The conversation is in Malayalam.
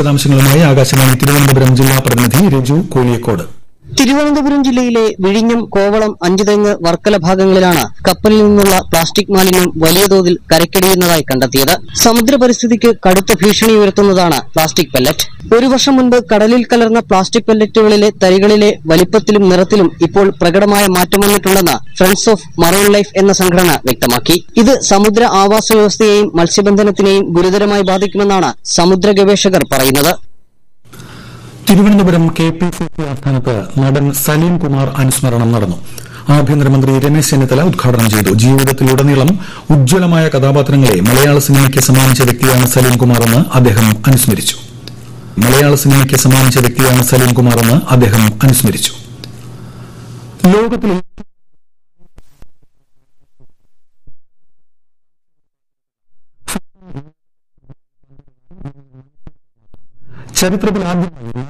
വിശദാംശങ്ങളുമായി ആകാശവാണി തിരുവനന്തപുരം ജില്ലാ പ്രതിനിധി രജു കോലിയക്കോട് തിരുവനന്തപുരം ജില്ലയിലെ വിഴിഞ്ഞം കോവളം അഞ്ചുതെങ്ങ് വർക്കല ഭാഗങ്ങളിലാണ് കപ്പലിൽ നിന്നുള്ള പ്ലാസ്റ്റിക് മാലിന്യം വലിയ തോതിൽ കരയ്ക്കടിയുന്നതായി കണ്ടെത്തിയത് സമുദ്ര പരിസ്ഥിതിക്ക് കടുത്ത ഭീഷണി ഉയർത്തുന്നതാണ് പ്ലാസ്റ്റിക് പെല്ലറ്റ് ഒരു വർഷം മുൻപ് കടലിൽ കലർന്ന പ്ലാസ്റ്റിക് പെല്ലറ്റുകളിലെ തരികളിലെ വലിപ്പത്തിലും നിറത്തിലും ഇപ്പോൾ പ്രകടമായ മാറ്റം വന്നിട്ടുണ്ടെന്ന് ഫ്രണ്ട്സ് ഓഫ് മറൈൻ ലൈഫ് എന്ന സംഘടന വ്യക്തമാക്കി ഇത് സമുദ്ര ആവാസ വ്യവസ്ഥയെയും മത്സ്യബന്ധനത്തിനെയും ഗുരുതരമായി ബാധിക്കുമെന്നാണ് സമുദ്ര ഗവേഷകർ പറയുന്നത് Thiruvananthapuram K P C C ആസ്ഥാനത്ത് നടൻ സലീം കുമാർ അനുസ്മരണം നടന്നു ആഭ്യന്തരമന്ത്രി രമേശ് ചെന്നിത്തല ഉദ്ഘാടനം ചെയ്തു ജീവിതത്തിലുടനീളം ഉജ്ജ്വലമായ കഥാപാത്രങ്ങളെ മലയാള സിനിമയ്ക്ക് സമ്മാനിച്ച വ്യക്തിയാണ് സലീം കുമാറെന്ന് അദ്ദേഹം അനുസ്മരിച്ചു മലയാള സിനിമയ്ക്ക് സമ്മാനിച്ച വ്യക്തിയാണ് സലീം കുമാറെന്ന് അദ്ദേഹം അനുസ്മരിച്ചു ലോകത്തിലെ ചരിത്രത്തിൽ ആദ്യമായി